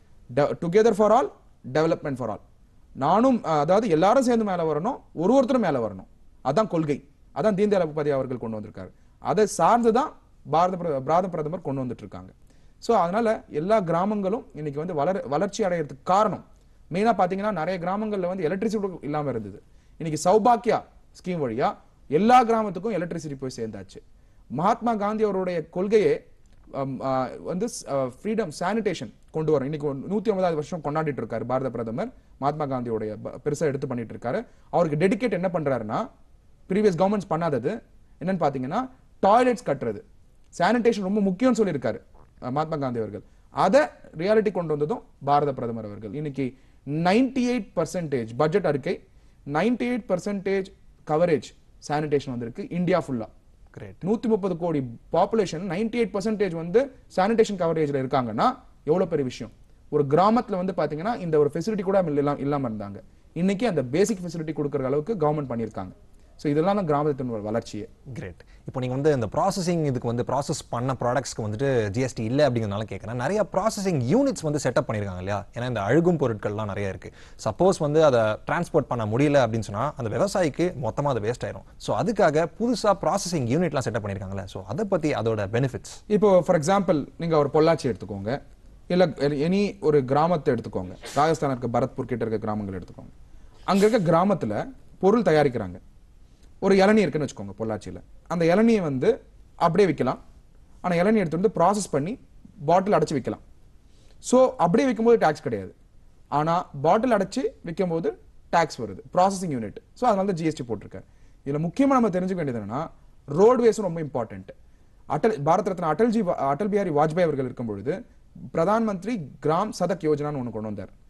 together for all development for all நானும் அஹ், அதாவது எல்லாரும் சேர்ந்து மேல வரணும் ஒரு ஒருத்தரும் மேல வரணும் அதான் கொள்கை அதான் தீன்தயாள் உபாத்யா அவர்கள் கொண்டு வந்திருக்காரு அதை சார்ந்து தான் பாரத பிர- பாரத பிரதமர் கொண்டு வந்துட்டு இருக்காங்க ஸோ அதனால எல்லா கிராமங்களும் இன்னைக்கு வந்து வளர வளர்ச்சி அடையறதுக்கு காரணம் மெயினா பாத்தீங்கன்னா நிறைய கிராமங்கள்ல வந்து எலக்ட்ரிசிட்டி இல்லாம இருந்தது இன்னைக்கு சௌபாக்கியா ஸ்கீம் வழியா எல்லா கிராமத்துக்கும் எலக்ட்ரிசிட்டி போய் சேர்ந்தாச்சு மகாத்மா காந்தி அவருடைய கொள்கையே அம், ஆ, வந்து ஃப்ரீடம் சானிடேஷன் கொண்டு வரோம் இன்னைக்கு நூத்தி ஒன்பதாவது வருஷம் கொண்டாடிட்டு இருக்காரு பாரத பிரதமர் மகாத்மா காந்தியோடைய ப- பெருசா எடுத்து பண்ணிட்டு இருக்காரு அவருக்கு டெடிகேட் என்ன பண்றாருன்னா ப்ரீவியஸ் கவர்மெண்ட்ஸ் பண்ணாதது என்னன்னு பாத்தீங்கன்னா டாய்லெட்ஸ் கட்டுறது சானிடேஷன் ரொம்ப முக்கியம்னு சொல்லியிருக்காரு அஹ், மகாத்மா காந்தி அவர்கள் அதை ரியாலிட்டி கொண்டு வந்ததும் பாரத பிரதமர் அவர்கள் இன்னைக்கு 98% எயிட் பர்சன்டேஜ் பட்ஜெட் அறிக்கை 98% எயிட் பர்சன்டேஜ் கவரேஜ் சானிடேஷன் வந்திருக்கு இந்தியா ஃபுல்லா கிரேட் நூத்தி முப்பது கோடி பாப்புலேஷன் 98% எயிட் பர்சன்டேஜ் வந்து சானிடேஷன் கவரேஜ்ல இருக்காங்கன்னா எவ்வளவு பெரிய விஷயம் ஒரு கிராமத்துல வந்து பாத்தீங்கன்னா இந்த ஒரு ஃபெசிலிட்டி கூட இல்லாம இல்லாம இருந்தாங்க இன்னைக்கு அந்த பேசிக் ஃபெசிலிட்டி கொடுக்கற அளவுக்கு கவர்மெண்ட் பண்ணியிருக்காங்க ஸோ இதெல்லாம் தான் கிராமத்தின் ஒரு வளர்ச்சியே கிரேட் இப்போ நீங்க வந்து இந்த ப்ராசஸிங் இதுக்கு வந்து ப்ராசஸ் பண்ண ப்ராடக்ட்ஸ்க்கு வந்துட்டு ஜிஎஸ்டி இல்லை அப்படிங்கிறதுனால கேட்குறேன் நிறைய ப்ராசஸிங் யூனிட்ஸ் வந்து செட்டப் பண்ணியிருக்காங்க இல்லையா ஏன்னா இந்த அழுகும் பொருட்கள்லாம் நிறைய இருக்கு சப்போஸ் வந்து அதை டிரான்ஸ்போர்ட் பண்ண முடியல அப்படின்னு சொன்னா அந்த விவசாயிக்கு மொத்தமா அது வேஸ்ட் ஆயிரும் ஸோ அதுக்காக புதுசா ப்ராசஸிங் யூனிட்லாம் செட்டப் பண்ணியிருக்காங்கல்ல ஸோ அதை பத்தி அதோட பெனிஃபிட்ஸ் இப்போ ஃபார் எக்ஸாம்பிள் நீங்க ஒரு பொள்ளாச்சி எடுத்துக்கோங்க இல்ல எனி ஒரு கிராமத்தை எடுத்துக்கோங்க ராஜஸ்தான் இருக்க பரத்பூர் கிட்ட இருக்க கிராமங்கள் எடுத்துக்கோங்க அங்க இருக்க கிராமத்துல பொருள் தயாரிக்கிறாங்க ஒரு இளநீ இருக்குன்னு வச்சுக்கோங்க பொள்ளாச்சியில அந்த இளநியை வந்து அப்படியே விற்கலாம் ஆனா இளநீ எடுத்து வந்து ப்ராசஸ் பண்ணி பாட்டில் அடைச்சு விற்கலாம் ஸோ அப்படியே விற்கும்போது டேக்ஸ் கிடையாது ஆனா பாட்டில் அடைச்சு விற்கும்போது டேக்ஸ் வருது ப்ராசஸிங் யூனிட் ஸோ அதனால தான் ஜிஎஸ்டி போட்டிருக்காரு இதுல முக்கியமா நம்ம தெரிஞ்சுக்க வேண்டியது என்னன்னா ரோட்வேஸும் ரொம்ப இம்பார்ட்டன்ட் அட்டல் பாரத் ரத்னா அடல்ஜி வா- அடல் பிஹாரி வாஜ்பாய் அவர்கள் இருக்கும் பொழுது பிரதான் மந்திரி கிராம் சதக் யோஜனான்னு ஒன்று கொண்டு வந்தார்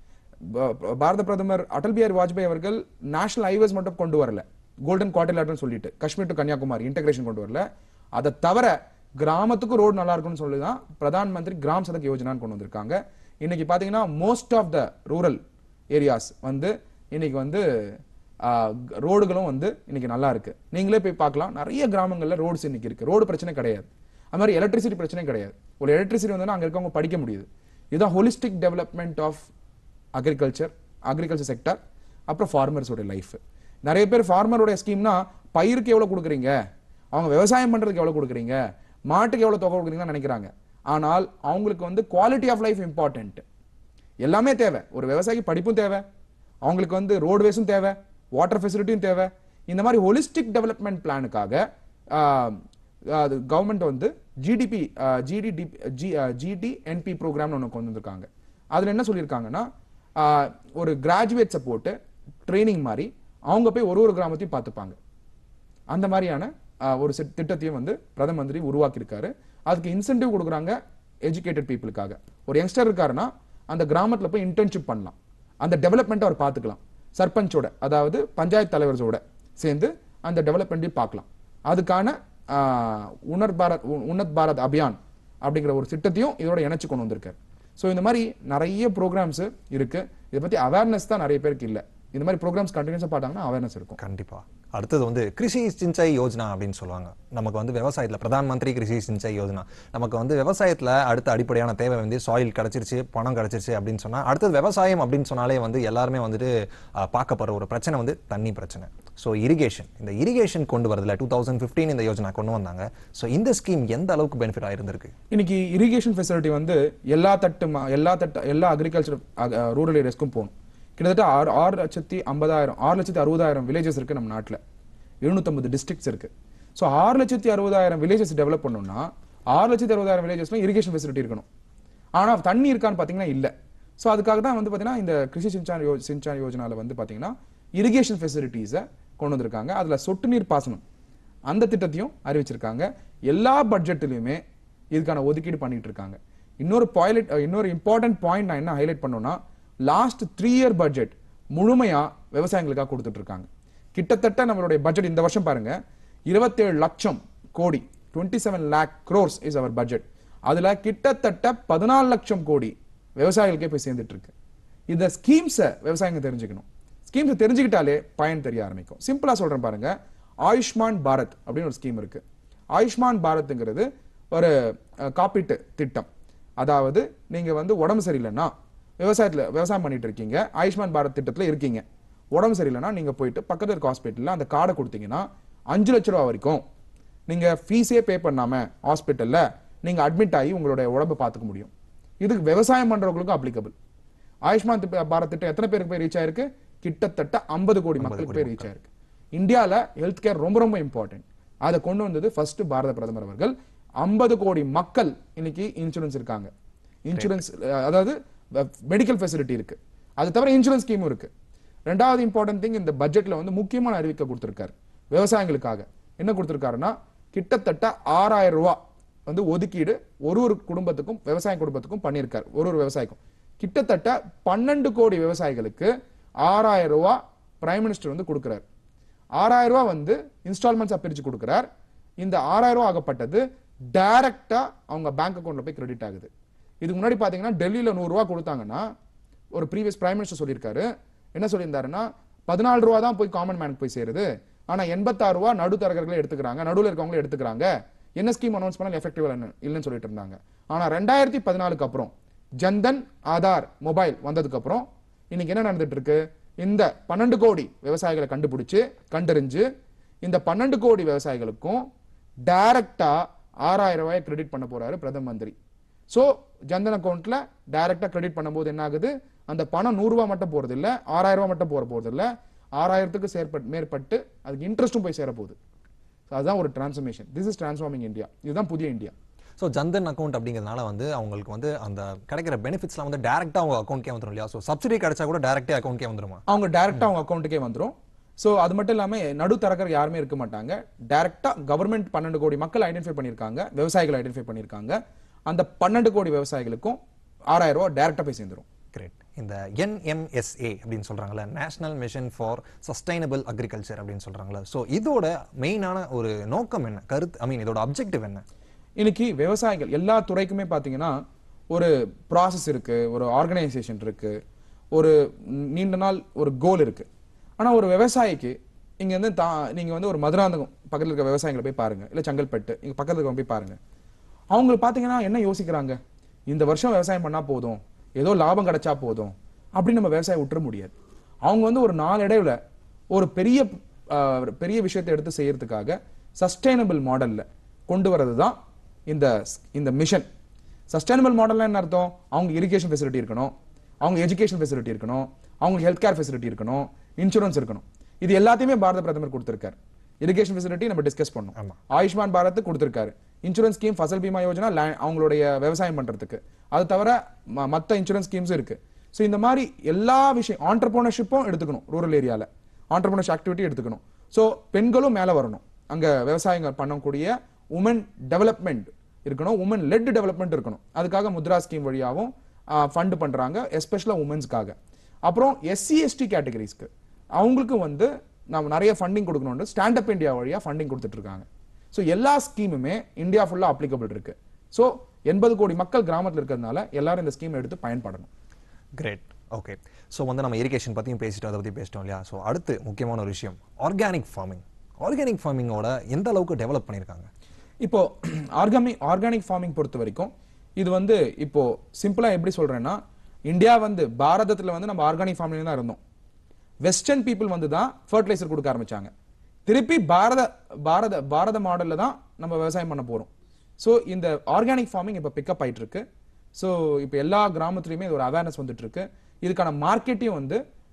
ப- பாரத பிரதமர் அடல் பிஹாரி வாஜ்பாய் அவர்கள் நேஷனல் ஹைவேஸ் மட்டும் கொண்டு வரல கோல்டன் குவார்டர்லேட்டர்னு சொல்லிட்டு காஷ்மீர் டு கன்னியாகுமரி இன்டகிரேஷன் கொண்டு வரல அதை தவிர கிராமத்துக்கும் ரோடு நல்லா இருக்கும்னு சொல்லி தான் பிரதான் மந்திரி கிராம் சதக் யோஜனான்னு கொண்டு வந்திருக்காங்க இன்னைக்கு பாத்தீங்கன்னா most of the rural areas வந்து இன்னைக்கு வந்து ஆஹ், ரோடுகளும் வந்து இன்னைக்கு நல்லா இருக்கு நீங்களே போய் பார்க்கலாம் நிறைய கிராமங்கள்ல ரோட்ஸ் இன்னைக்கு இருக்கு ரோடு பிரச்சனை கிடையாது அது மாதிரி எலக்ட்ரிசிட்டி பிரச்சனை கிடையாது ஒரு எலக்ட்ரிசிட்டி வந்தா அங்க இருக்கவங்க படிக்க முடியுது இதுதான் holistic development of agriculture agriculture sector அப்புறம் ஃபார்மர்ஸோட லைஃப் நிறைய பேர் ஃபார்மரோட ஸ்கீம்னா பயிருக்கு எவ்வளவு கொடுக்குறீங்க அவங்க விவசாயம் பண்றதுக்கு எவ்வளவு கொடுக்குறீங்க மாட்டுக்கு எவ்வளவு தொகை கொடுக்குறீங்கன்னு நினைக்கிறாங்க ஆனால் அவங்களுக்கு வந்து குவாலிட்டி ஆஃப் லைஃப் இம்பார்ட்டன்ட் எல்லாமே தேவை ஒரு விவசாயிக்கு படிப்பும் தேவை அவங்களுக்கு வந்து ரோட்வேஸும் தேவை வாட்டர் ஃபெசிலிட்டியும் தேவை இந்த மாதிரி ஹோலிஸ்டிக் டெவலப்மெண்ட் பிளானுக்காக அது கவர்மெண்ட் வந்து ஜிடிபி ஜிடிடி ஜிடிஎன்பி ப்ரோக்ராம்னு ஒன்று கொண்டு வந்திருக்காங்க அதில் என்ன சொல்லியிருக்காங்கன்னா ஆஹ், ஒரு கிராஜுவேட்ஸை போட்டு ட்ரைனிங் மாதிரி அவங்க போய் ஒரு ஒரு கிராமத்தையும் பார்த்துப்பாங்க அந்த மாதிரியான ஆஹ், ஒரு செட் திட்டத்தையும் வந்து பிரதம மந்திரி உருவாக்கியிருக்காரு அதுக்கு இன்சென்டிவ் கொடுக்குறாங்க எஜுகேட்டட் பீப்புளுக்காக ஒரு யங்ஸ்டர் இருக்காருன்னா அந்த கிராமத்துல போய் இன்டர்ன்ஷிப் பண்ணலாம் அந்த டெவலப்மெண்ட்டை அவர் பார்த்துக்கலாம் சர்பஞ்சோட அதாவது பஞ்சாயத்து தலைவர்களோட சேர்ந்து அந்த டெவலப்மெண்ட்டையும் பார்க்கலாம் அதுக்கான ஆஹ், உணர் பாரத் உ- உன்னத் பாரத் அபியான் அப்படிங்கிற ஒரு திட்டத்தையும் இதோட இணைச்சு கொண்டு வந்திருக்காரு ஸோ இந்த மாதிரி நிறைய ப்ரோக்ராம்ஸ் இருக்கு இதை பத்தி அவேர்னஸ் தான் நிறைய பேருக்கு இல்லை இந்த மாதிரி ப்ரோக்ராம்ஸ் கண்டினியூஸாக பார்த்தாங்கன்னா அவேர்னஸ் இருக்கும் கண்டிப்பா அடுத்தது வந்து கிருஷி சிஞ்சாய் யோஜனா அப்படின்னு சொல்லுவாங்க நமக்கு வந்து விவசாயத்துல பிரதான் மந்திரி கிருஷி சிஞ்சாய் யோஜனா நமக்கு வந்து விவசாயத்துல அடுத்த அடிப்படையான தேவை வந்து சாயில் கிடைச்சிருச்சு பணம் கிடைச்சிருச்சு அப்படின்னு சொன்னா அடுத்தது விவசாயம் அப்படின்னு சொன்னாலே வந்து எல்லாருமே வந்துட்டு ஆஹ், பார்க்கப்படுற ஒரு பிரச்சனை வந்து தண்ணி பிரச்சனை ஸோ இரிகேஷன் இந்த இரிகேஷன் கொண்டு வரதுல டூ தௌசண்ட் ஃபிஃப்டீன் இந்த யோஜனா கொண்டு வந்தாங்க ஸோ இந்த ஸ்கீம் எந்த அளவுக்கு பெனிஃபிட் ஆயிருந்திருக்கு இன்னைக்கு இரிகேஷன் ஃபெசிலிட்டி வந்து எல்லா தட்டு ம- எல்லா தட்டு எல்லா அக்ரிகல்ச்சர் ரூரல் ஏரியாஸ்க்கும் போகணும் கிட்டத்தட்ட ஆறு ஆறு லட்சத்தி ஐம்பதாயிரம் ஆறு லட்சத்தி அறுபதாயிரம் வில்லேஜஸ் இருக்கு நம்ம நாட்டுல எழுநூத்தம்பது டிஸ்ட்ரிக்ட்ஸ் இருக்கு ஸோ ஆறு லட்சத்தி அறுபதாயிரம் வில்லேஜஸ் டெவலப் பண்ணணும்னா ஆறு லட்சத்தி அறுபதாயிரம் வில்லேஜஸ்ல இரிகேஷன் ஃபெசிலிட்டி இருக்கணும் ஆனா தண்ணி இருக்கான்னு பாத்தீங்கன்னா இல்ல ஸோ அதுக்காக தான் வந்து பாத்தீங்கன்னா இந்த கிருஷி சிஞ்சான் யோ சிஞ்சான் யோஜனால வந்து பாத்தீங்கன்னா இரிகேஷன் ஃபெசிலிட்டிஸை கொண்டு வந்திருக்காங்க அதுல சொட்டு நீர் பாசனம் அந்த திட்டத்தையும் அறிவிச்சிருக்காங்க எல்லா பட்ஜெட்லயுமே இதுக்கான ஒதுக்கீடு பண்ணிட்டு இருக்காங்க இன்னொரு பாயிலட் இன்னொரு இம்பார்ட்டன்ட் பாயிண்ட் நான் என்ன ஹைலைட் பண்ணோம்னா லாஸ்ட் த்ரீ இயர் பட்ஜெட் முழுமையா விவசாயிகளுக்காக கொடுத்துட்டு இருக்காங்க கிட்டத்தட்ட நம்மளுடைய பட்ஜெட் இந்த வருஷம் பாருங்க இருபத்தேழு லட்சம் கோடி twenty seven lakh crores is our budget அதுல கிட்டத்தட்ட பதினாலு லட்சம் கோடி விவசாயிகளுக்கே போய் சேர்ந்துட்டு இருக்கு இந்த ஸ்கீம்ஸை விவசாயிங்க தெரிஞ்சுக்கணும் ஸ்கீம்ஸை தெரிஞ்சுக்கிட்டாலே பயன் தெரிய ஆரம்பிக்கும் சிம்பிளா சொல்றேன் பாருங்க ஆயுஷ்மான் பாரத் அப்படின்னு ஒரு ஸ்கீம் இருக்கு ஆயுஷ்மான் பாரத்ங்கிறது ஒரு அஹ், காப்பீட்டு திட்டம் அதாவது நீங்க வந்து உடம்பு சரியில்லைன்னா விவசாயத்துல விவசாயம் பண்ணிட்டு இருக்கீங்க ஆயுஷ்மான் பாரத் திட்டத்துல இருக்கீங்க உடம்பு சரியில்லைன்னா நீங்க போயிட்டு பக்கத்துல இருக்க ஹாஸ்பிட்டல்ல அந்த கார்டை கொடுத்தீங்கன்னா அஞ்சு லட்ச ரூபா வரைக்கும் நீங்க ஃபீஸே பே பண்ணாம ஹாஸ்பிட்டல்ல நீங்க அட்மிட் ஆகி உங்களுடைய உடம்பை பார்த்துக்க முடியும் இதுக்கு விவசாயம் பண்றவங்களுக்கும் அப்ளிகபிள் ஆயுஷ்மான் திட்ட- பாரத் திட்டம் எத்தனை பேருக்கு போய் ரீச் ஆயிருக்கு கிட்டத்தட்ட 50 கோடி மக்களுக்கு போய் ரீச் ஆயிருக்கு இந்தியால ஹெல்த் கேர் ரொம்ப ரொம்ப இம்பார்ட்டன்ட் அதை கொண்டு வந்தது ஃபர்ஸ்ட் பாரத பிரதமர் அவர்கள் 50 கோடி மக்கள் இன்னைக்கு இன்சூரன்ஸ் இருக்காங்க இன்சூரன்ஸ் அதாவது மெடிக்கல் ஃபெசிலிட்டி இருக்கு அது தவிர இன்சூரன்ஸ் ஸ்கீமும் இருக்கு ரெண்டாவது இம்பார்ட்டன்ட் திங் இந்த பட்ஜெட்ல வந்து முக்கியமான அறிவிக்கை கொடுத்திருக்காரு விவசாயிகளுக்காக என்ன கொடுத்திருக்காருன்னா கிட்டத்தட்ட ஆறாயிரம் ரூபாய் வந்து ஒதுக்கீடு ஒரு ஒரு குடும்பத்துக்கும் விவசாய குடும்பத்துக்கும் பண்ணியிருக்காரு ஒரு ஒரு விவசாயிக்கும் கிட்டத்தட்ட பன்னெண்டு கோடி விவசாயிகளுக்கு ஆறாயிரம் ரூபாய் பிரைம் மினிஸ்டர் வந்து கொடுக்கிறார் ஆறாயிரம் ரூபாய் வந்து இன்ஸ்டால்மெண்ட்ஸா பிரிச்சு கொடுக்கிறார் இந்த ஆறாயிரம் ரூபாய் ஆகப்பட்டது டைரக்டா அவங்க பேங்க் அக்கௌண்ட்ல போய் கிரெடிட் ஆகுது இதுக்கு முன்னாடி பாத்தீங்கன்னா டெல்லியில நூறு ரூபாய் கொடுத்தாங்கன்னா ஒரு ப்ரீவியஸ் பிரைம் மினிஸ்டர் சொல்லியிருக்காரு என்ன சொல்லியிருந்தாருன்னா பதினாலு ரூபா தான் போய் காமன் மேனுக்கு போய் சேருது ஆனா எண்பத்தாறு ரூபா நடுத்தரகர்களே எடுத்துக்கிறாங்க நடுவில் இருக்கவங்களே எடுத்துக்கிறாங்க என்ன ஸ்கீம் அனௌன்ஸ் பண்ணாலும் எஃபெக்டிவ் இல்லைன்னு சொல்லிட்டு இருந்தாங்க ஆனா ரெண்டாயிரத்தி பதினாலுக்கு அப்புறம் ஜன்தன் ஆதார் மொபைல் வந்ததுக்கு அப்புறம் இன்னைக்கு என்ன நடந்துட்டு இருக்கு இந்த பன்னெண்டு கோடி விவசாயிகளை கண்டுபிடிச்சு கண்டறிஞ்சு இந்த பன்னெண்டு கோடி விவசாயிகளுக்கும் டைரக்டா ஆறாயிரம் ரூபாய் கிரெடிட் பண்ண போறாரு பிரதம மந்திரி சோ ஜன்தன் அக்கௌண்ட்ல டைரக்டா கிரெடிட் பண்ணும்போது என்ன ஆகுது அந்த பணம் நூறு ரூபாய் மட்டும் போறது இல்ல ஆறாயிரம் ரூபாய் மட்டும் போற போறது இல்ல ஆறாயிரத்துக்கு சேர்ப்பட் மேற்பட்டு அதுக்கு இன்ட்ரெஸ்ட்டும் போய் சேர போகுது So அதுதான் ஒரு transformation this is transforming India இதுதான் புதிய இந்தியா ஸோ ஜன்தன் அக்கௌண்ட் அப்படிங்கிறதுனால வந்து அவங்களுக்கு வந்து அந்த கிடைக்கிற பெனிஃபிட்ஸ்லாம் வந்து டேரெக்டாக அவங்க அக்கௌண்ட்கே வந்துடும் இல்லையா ஸோ சப்சிடி கிடைச்சா கூட டேரெக்டே அக்கௌண்ட்கே வந்துருமா அவங்க டைரக்டா அவங்க அக்கௌண்ட்டுக்கே வந்துரும் சோ அது மட்டும் இல்லாம நடுத்தரகர் யாருமே இருக்க மாட்டாங்க டைரக்டா கவர்மெண்ட் பன்னெண்டு கோடி மக்கள் ஐடென்டிஃபை பண்ணியிருக்காங்க விவசாயிகள் ஐடென்டிஃபை பண்ணியிருக்காங்க அந்த பன்னெண்டு கோடி விவசாயிகளுக்கும் ஆறாயிரம் ரூபாய் டைரக்டா போய் சேர்ந்துரும் கிரேட் இந்த என்எம்எஸ்ஏ அப்படின்னு சொல்றாங்கல்ல national mission for sustainable agriculture அப்படின்னு சொல்றாங்கல்ல ஸோ இதோட மெயினான ஒரு நோக்கம் என்ன கருத்து ஐ மீன் இதோட அப்ஜெக்டிவ் என்ன இன்னைக்கு விவசாயிகள் எல்லா துறைக்குமே பாத்தீங்கன்னா ஒரு ப்ராசஸ் இருக்கு ஒரு ஆர்கனைசேஷன் இருக்கு ஒரு நீண்ட நாள் ஒரு கோல் இருக்கு ஆனா ஒரு விவசாயிக்கு இங்க வந்து தா நீங்க வந்து ஒரு மதுராந்தகம் பக்கத்துல இருக்க விவசாயிகளை போய் பாருங்க இல்ல செங்கல்பட்டு இங்க பக்கத்துல இருக்கவங்க போய் பாருங்க அவங்க பாத்தீங்கன்னா என்ன யோசிக்கிறாங்க இந்த வருஷம் விவசாயம் பண்ணா போதும் ஏதோ லாபம் கிடைச்சா போதும் அப்படின்னு நம்ம விவசாயம் விட்டுற முடியாது அவங்க வந்து ஒரு நாலு இடைவுல ஒரு பெரிய ஆஹ், பெரிய விஷயத்தை எடுத்து செய்யறதுக்காக சஸ்டைனபிள் மாடல்ல கொண்டு வரது தான் இந்த இந்த மிஷன் சஸ்டைனபிள் மாடல்னா என்ன அர்த்தம் அவங்க இரிகேஷன் ஃபெசிலிட்டி இருக்கணும் அவங்க எஜுகேஷன் ஃபெசிலிட்டி இருக்கணும் அவங்களுக்கு ஹெல்த் கேர் ஃபெசிலிட்டி இருக்கணும் இன்சூரன்ஸ் இருக்கணும் இது எல்லாத்தையுமே பாரத பிரதமர் கொடுத்திருக்காரு இரிகேஷன் ஃபெசிலிட்டி நம்ம டிஸ்கஸ் பண்ணோம் ஆமா. ஆயுஷ்மான் பாரத் கொடுத்திருக்காரு insurance scheme Fasal Bima Yojana land- அவங்களுடைய விவசாயம் பண்றதுக்கு அது தவிர ம- மத்த இன்சூரன்ஸ் ஸ்கீம்ஸும் இருக்கு ஸோ இந்த மாதிரி எல்லா விஷயம் ஆண்டர்பிரினர்ஷிப்பும் எடுத்துக்கணும் ரூரல் ஏரியால ஆண்டர்பிரினர்ஷிப் ஆக்டிவிட்டி எடுத்துக்கணும் ஸோ பெண்களும் மேல வரணும் அங்க விவசாயங்கள் பண்ணக்கூடிய உமன் டெவலப்மெண்ட் இருக்கணும் உமன் லெட் டெவலப்மெண்ட் இருக்கணும் அதுக்காக முத்ரா ஸ்கீம் வழியாகவும் ஃபண்ட் பண்றாங்க எஸ்பெஷலா உமன்ஸ்க்காக அப்புறம் எஸ்சி எஸ்டி கேட்டகரிஸ்க்கு அவங்களுக்கு வந்து நம்ம நிறைய ஃபண்டிங் கொடுக்கணும்னு ஸ்டாண்ட் அப் இந்தியா வழியா ஃபண்டிங் கொடுத்துட்டு இருக்காங்க ஸோ எல்லா ஸ்கீமுமே இந்தியா ஃபுல்லா அப்ளிகபிள் இருக்கு ஸோ எண்பது கோடி மக்கள் கிராமத்துல இருக்கிறதுனால எல்லாரும் இந்த ஸ்கீம் எடுத்து பயன்படணும் கிரேட் ஓகே ஸோ வந்து நம்ம இரிகேஷன் பற்றியும் பேசிட்டோம் அதை பற்றி பேசிட்டோம் இல்லையா ஸோ அடுத்து முக்கியமான ஒரு விஷயம் ஆர்கானிக் ஃபார்மிங் ஆர்கானிக் ஃபார்மிங்கோட எந்த அளவுக்கு டெவலப் பண்ணியிருக்காங்க இப்போ ஆர்கானிக் ஆர்கானிக் ஃபார்மிங் பொறுத்த வரைக்கும் இது வந்து இப்போ சிம்பிளா எப்படி சொல்றேன்னா இந்தியா வந்து பாரதத்துல வந்து நம்ம ஆர்கானிக் ஃபார்மிங் தான் இருந்தோம் வெஸ்டர்ன் பீப்புள் வந்து தான் ஃபர்டிலைசர் கொடுக்க ஆரம்பிச்சாங்க திருப்பி பாரத பாரத பாரத மாடல்ல தான் நம்ம விவசாயம் பண்ண போறோம் ஸோ இந்த ஆர்கானிக் ஃபார்மிங் இப்போ பிக்கப் ஆயிட்டு இருக்கு ஸோ இப்போ எல்லா கிராமத்துலையுமே இது ஒரு அவேர்னஸ் வந்துட்டு இருக்கு இதுக்கான மார்க்கெட்டையும் வந்து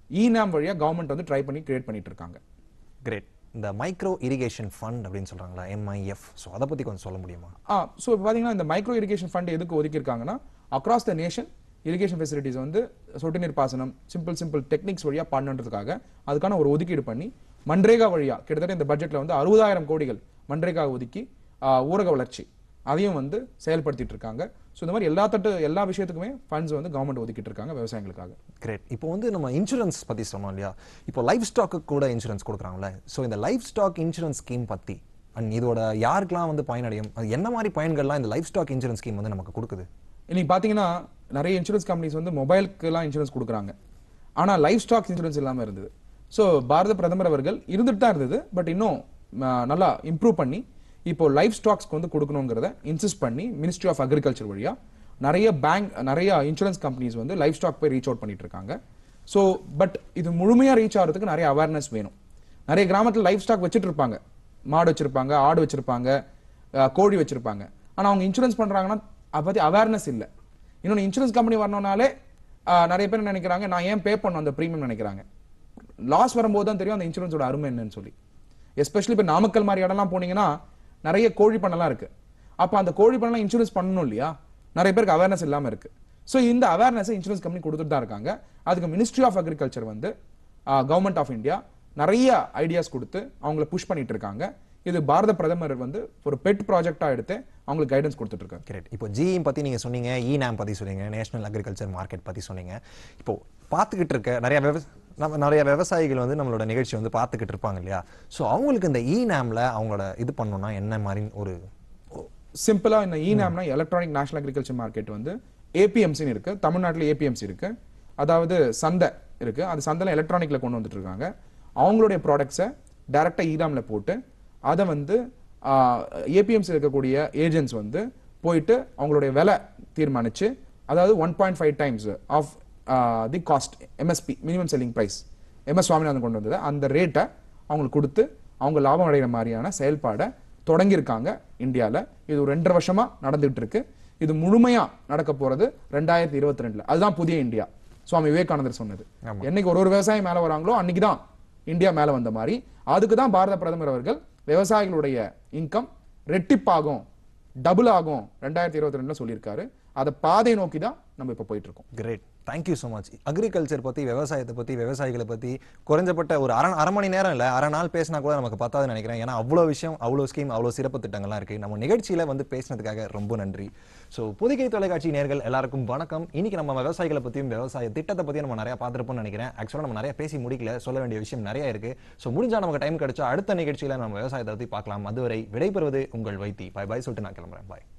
ஈனாம் வழியா கவர்மெண்ட் வந்து ட்ரை பண்ணி கிரியேட் பண்ணிட்டு இருக்காங்க கிரேட் இந்த மைக்ரோ இரிகேஷன் ஃபண்ட் அப்படின்னு சொல்றாங்களா எம்ஐஎஃப் ஸோ அதை பத்தி கொஞ்சம் சொல்ல முடியுமா ஆ ஸோ இப்போ பார்த்தீங்கன்னா இந்த மைக்ரோ இரிகேஷன் ஃபண்ட் எதுக்கு ஒதுக்கியிருக்காங்கன்னா across the nation irrigation facilities வந்து சொட்டு நீர் பாசனம் சிம்பிள் சிம்பிள் டெக்னிக்ஸ் வழியா பண்ணுன்றதுக்காக அதுக்கான ஒரு ஒதுக்கீடு பண்ணி மன்ரேகா வழியா கிட்டத்தட்ட இந்த பட்ஜெட்ல வந்து அறுபதாயிரம் கோடிகள் மன்ரேகா ஒதுக்கி ஆ, ஊரக வளர்ச்சி அதையும் வந்து செயல்படுத்திட்டு இருக்காங்க ஸோ இந்த மாதிரி எல்லா தட்டு எல்லா விஷயத்துக்குமே ஃபண்ட்ஸ் வந்து கவர்மெண்ட் ஒதுக்கிட்டு இருக்காங்க விவசாயிகளுக்காக கிரேட் இப்போ வந்து நம்ம இன்சூரன்ஸ் பத்தி சொன்னோம் இல்லையா இப்போ லைஃப் ஸ்டாக்கு கூட இன்சூரன்ஸ் கொடுக்குறாங்களே ஸோ இந்த லைஃப் ஸ்டாக் இன்சூரன்ஸ் ஸ்கீம் பத்தி அண்ட் இதோட யாருக்கெல்லாம் வந்து பயனடையும் அது என்ன மாதிரி பயன்கள்லாம் இந்த லைஃப் ஸ்டாக் இன்சூரன்ஸ் ஸ்கீம் வந்து நமக்கு கொடுக்குது இன்னைக்கு பார்த்தீங்கன்னா நிறைய இன்சூரன்ஸ் கம்பெனிஸ் வந்து மொபைலுக்குலாம் இன்சூரன்ஸ் கொடுக்குறாங்க ஆனால் லைஃப் ஸ்டாக் இன்சூரன்ஸ் இல்லாமல் இருந்தது ஸோ பாரத பிரதமர் அவர்கள் இருந்துட்டு தான் இருந்தது பட் இன்னும் ஆ, நல்லா இம்ப்ரூவ் பண்ணி இப்போ லைஃப் ஸ்டாக்ஸ்க்கு வந்து கொடுக்கணுங்கிறத இன்சிஸ்ட் பண்ணி மினிஸ்ட்ரி ஆஃப் அக்ரிகல்ச்சர் வழியா நிறைய பேங்க் நிறைய இன்சூரன்ஸ் கம்பெனிஸ் வந்து லைஃப் ஸ்டாக் போய் ரீச் அவுட் பண்ணிட்டு இருக்காங்க ஸோ பட் இது முழுமையா ரீச் ஆகிறதுக்கு நிறைய அவேர்னஸ் வேணும் நிறைய கிராமத்தில் லைஃப் ஸ்டாக் வச்சுட்டு இருப்பாங்க மாடு வச்சிருப்பாங்க ஆடு வச்சிருப்பாங்க அஹ், கோழி வச்சிருப்பாங்க ஆனா அவங்க இன்சூரன்ஸ் பண்றாங்கன்னா அதை பத்தி அவேர்னஸ் இல்லை இன்னொன்று இன்சூரன்ஸ் கம்பெனி வரணும்னாலே அஹ், நிறைய பேர் என்ன நினைக்கிறாங்க நான் ஏன் பே பண்ணணும் அந்த ப்ரீமியம் நினைக்கிறாங்க லாஸ் வரும்போது தான் தெரியும் அந்த இன்சூரன்ஸோட அருமை என்னன்னு சொல்லி எஸ்பெஷலி இப்போ நாமக்கல் மாதிரி இடம்லாம் போனீங்கன்னா நிறைய கோழி பண்ணலாம் இருக்கு அப்போ அந்த கோழி பண்ணலாம் இன்சூரன்ஸ் பண்ணணும் இல்லையா நிறைய பேருக்கு அவேர்னஸ் இல்லாம இருக்கு ஸோ இந்த அவேர்னஸ் இன்சூரன்ஸ் கம்பெனி கொடுத்துட்டு தான் இருக்காங்க அதுக்கு மினிஸ்ட்ரி ஆஃப் அக்ரிகல்ச்சர் வந்து கவர்மெண்ட் ஆஃப் இந்தியா நிறைய ஐடியாஸ் கொடுத்து அவங்கள புஷ் பண்ணிட்டு இருக்காங்க இது பாரத பிரதமர் வந்து ஒரு பெட் ப்ராஜெக்டா எடுத்து அவங்களுக்கு கைடன்ஸ் கொடுத்துட்டு இருக்காங்க கிரேட் இப்போ ஜிஇ பத்தி நீங்க சொன்னீங்க இ நாம் பத்தி சொன்னீங்க நேஷனல் அக்ரிகல்ச்சர் மார்க்கெட் பத்தி சொன்னீங்க இப்போ பார்த்துக்கிட்டு இருக்க நிறைய விவ நம்ம நிறைய விவசாயிகள் வந்து நம்மளோட நிகழ்ச்சி வந்து பார்த்துக்கிட்டு இருப்பாங்க இல்லையா ஸோ அவங்களுக்கு இந்த இ நாம்ல அவங்களோட இது பண்ணணும்னா என்ன மாதிரி ஒரு சிம்பிளா இந்த இநாம்னா எலக்ட்ரானிக் நேஷனல் அக்ரிகல்ச்சர் மார்க்கெட் வந்து ஏபிஎம்சின்னு இருக்கு தமிழ்நாட்டில் ஏபிஎம்சி இருக்கு அதாவது சந்தை இருக்கு அது சந்தையில் எலக்ட்ரானிக்ல கொண்டு வந்துட்டு இருக்காங்க அவங்களுடைய ப்ராடக்ட்ஸை டைரக்டா ஈராம்ல போட்டு அதை வந்து ஏபிஎம்சி இருக்கக்கூடிய ஏஜென்ட்ஸ் வந்து போயிட்டு அவங்களுடைய விலை தீர்மானிச்சு அதாவது one point five times of the cost MSP minimum selling price MS Swaminathan கொண்டு வந்தது அந்த ரேட்டை அவங்களுக்கு கொடுத்து அவங்க லாபம் அடைகிற மாதிரியான செயல்பாடை தொடங்கியிருக்காங்க இந்தியாவில் இது ஒரு ரெண்டரை வருஷமா நடந்துகிட்டு இருக்கு இது முழுமையா நடக்க போறது ரெண்டாயிரத்தி இருபத்தி ரெண்டுல அதுதான் புதிய இந்தியா சுவாமி விவேகானந்தர் சொன்னது ஆமா. என்னைக்கு ஒரு ஒரு விவசாயி மேல வராங்களோ அன்னைக்கு தான் இந்தியா மேல வந்த மாதிரி அதுக்கு தான் பாரத பிரதமர் அவர்கள் விவசாயிகளுடைய இன்கம் ரெட்டிப்பாகும் டபுள் ஆகும் ரெண்டாயிரத்தி இருபத்தி ரெண்டுல சொல்லியிருக்காரு அதை பாதை நோக்கி தான் நம்ம இப்ப போயிட்டு இருக்கோம் great thank you so much agriculture பத்தி விவசாயத்தை பத்தி விவசாயிகளை பத்தி குறைஞ்சப்பட்ட ஒரு அரை அரை மணி நேரம் இல்லை அரை நாள் பேசினா கூட நமக்கு பத்தாதுன்னு நினைக்கிறேன் ஏன்னா அவ்வளோ விஷயம் அவ்வளோ ஸ்கீம் அவ்வளோ சிறப்பு திட்டங்கள்லாம் இருக்கு நம்ம நிகழ்ச்சியில வந்து பேசினதுக்காக ரொம்ப நன்றி ஸோ புதுகை தொலைக்காட்சி நேர்கள் எல்லாருக்கும் வணக்கம் இன்னைக்கு நம்ம விவசாயிகளை பத்தியும் விவசாய திட்டத்தை பத்தியும் நம்ம நிறைய பார்த்துருப்போம்னு நினைக்கிறேன் ஆக்சுவலாக நம்ம நிறைய பேசி முடிக்கல சொல்ல வேண்டிய விஷயம் நிறைய இருக்கு ஸோ முடிஞ்சா நமக்கு டைம் கிடைச்சா அடுத்த நிகழ்ச்சியில நம்ம விவசாயத்தை பத்தி பார்க்கலாம் அதுவரை விடைபெறுவது உங்கள் வைத்தி பாய் பாய் சொல்லிட்டு நான் கிளம்புறேன் பாய்